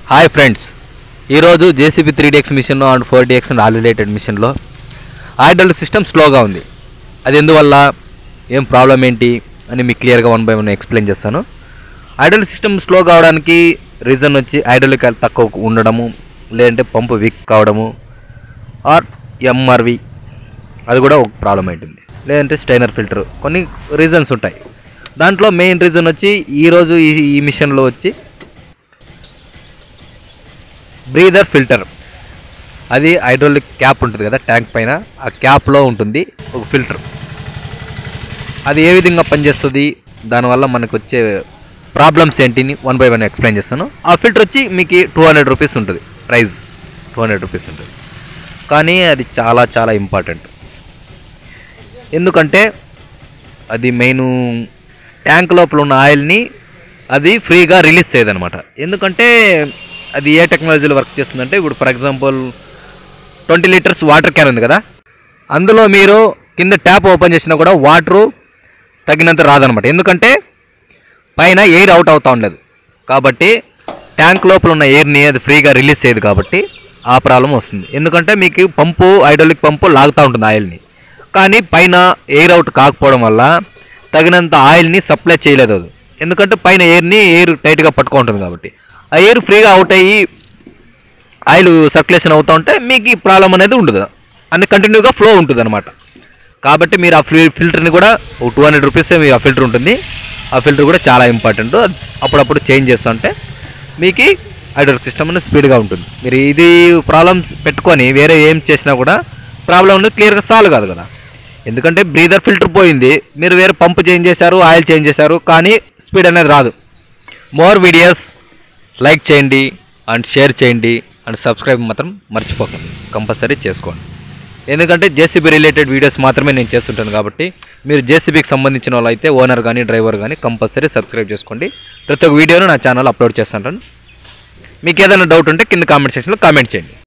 hi friends ఈరోజు JCB three DX machine and four DX and all related మిషన్లో hydraulic system స్లోగా ఉంది అది ఎందువల్ల ఏం ప్రాబ్లం ఏంటి అని మీకు క్లియర్గా వన్ బై వన్ ఎక్స్ప్లెయిన్ చేస్తాను హైడ్రాలిక్ సిస్టమ్ స్లో కావడానికి రీజన్ వచ్చి హైడ్రాలిక్ ఆయిల్ తక్కువ ఉండడము లేదంటే పంపు వీక్ కావడము ఆర్ ఎంఆర్వి అది కూడా ఒక ప్రాబ్లం అవుతుంది లేదంటే స్టైనర్ ఫిల్టర్ కొన్ని రీజన్స్ ఉంటాయి దాంట్లో మెయిన్ రీజన్ వచ్చి ఈరోజు ఈ ఈ మిషన్లో వచ్చి బ్రీదర్ ఫిల్టర్ అది హైడ్రోలిక్ క్యాప్ ఉంటుంది కదా ట్యాంక్ పైన ఆ క్యాప్లో ఉంటుంది ఒక ఫిల్టర్ అది ఏ విధంగా పనిచేస్తుంది దానివల్ల మనకు వచ్చే ప్రాబ్లమ్స్ ఏంటిని వన్ బై వన్ ఎక్స్ప్లెయిన్ చేస్తాను ఆ ఫిల్టర్ వచ్చి మీకు టూ హండ్రెడ్ రూపీస్ ఉంటుంది ప్రైస్ టూ హండ్రెడ్ రూపీస్ ఉంటుంది కానీ అది చాలా చాలా ఇంపార్టెంట్ ఎందుకంటే అది మెయిన్ ట్యాంక్ లోపల ఉన్న ఆయిల్ని అది ఫ్రీగా రిలీజ్ చేయదనమాట ఎందుకంటే అది ఏ టెక్నాలజీలో వర్క్ చేస్తుందంటే ఇప్పుడు for example twenty litres water can ఉంది కదా అందులో మీరు కింద ట్యాప్ ఓపెన్ చేసినా కూడా వాటరు తగినంత రాదనమాట ఎందుకంటే పైన ఎయిర్ అవుట్ అవుతా ఉండదు కాబట్టి ట్యాంక్ లోపల ఉన్న ఎయిర్ని అది ఫ్రీగా రిలీజ్ చేయదు కాబట్టి ఆ ప్రాబ్లం వస్తుంది ఎందుకంటే మీకు పంపు హైడ్రాలిక్ పంపు లాగుతూ ఉంటుంది ఆయిల్ని కానీ పైన ఎయిర్ అవుట్ కాకపోవడం వల్ల తగినంత ఆయిల్ని సప్లై చేయలేదు అది ఎందుకంటే పైన ఎయిర్ని ఎయిర్ టైట్గా పట్టుకుంటుంది కాబట్టి ఆ ఎయిర్ ఫ్రీగా అవుట్ అయ్యి ఆయిల్ సర్క్యులేషన్ అవుతూ ఉంటే మీకు ఈ ప్రాబ్లం అనేది ఉండదు అన్ని కంటిన్యూగా ఫ్లో ఉంటుంది అనమాట కాబట్టి మీరు ఆ ఫిల్ ఫిల్టర్ని కూడా ఒక టూ హండ్రెడ్ రూపీస్ మీ ఆ ఫిల్టర్ ఉంటుంది ఆ ఫిల్టర్ కూడా చాలా ఇంపార్టెంట్ అప్పుడప్పుడు చేంజ్ చేస్తుంటే మీకు హైడ్రోలిక్ సిస్టమ్ అనేది స్పీడ్గా ఉంటుంది మీరు ఇది ప్రాబ్లమ్స్ పెట్టుకొని వేరే ఏం చేసినా కూడా ప్రాబ్లం అనేది క్లియర్గా సాల్వ్ కాదు కదా ఎందుకంటే బ్రీదర్ ఫిల్టర్ పోయింది మీరు వేరే పంపు చేంజ్ చేశారు ఆయిల్ చేంజ్ చేశారు కానీ స్పీడ్ అనేది రాదు మోర్ వీడియోస్ లైక్ చేయండి అండ్ షేర్ చేయండి అండ్ సబ్స్క్రైబ్ మాత్రం మర్చిపోకండి కంపల్సరీ చేసుకోండి ఎందుకంటే జేసీబీ రిలేటెడ్ వీడియోస్ మాత్రమే నేను చేస్తుంటాను కాబట్టి మీరు జేసీబీకి సంబంధించిన వాళ్ళు అయితే ఓనర్ కానీ డ్రైవర్ కానీ కంపల్సరీ సబ్స్క్రైబ్ చేసుకోండి ప్రతి ఒక్క వీడియోను నా ఛానల్ అప్లోడ్ చేస్తుంటాను మీకు ఏదైనా డౌట్ ఉంటే కింద కామెంట్ సెక్షన్లో కామెంట్ చేయండి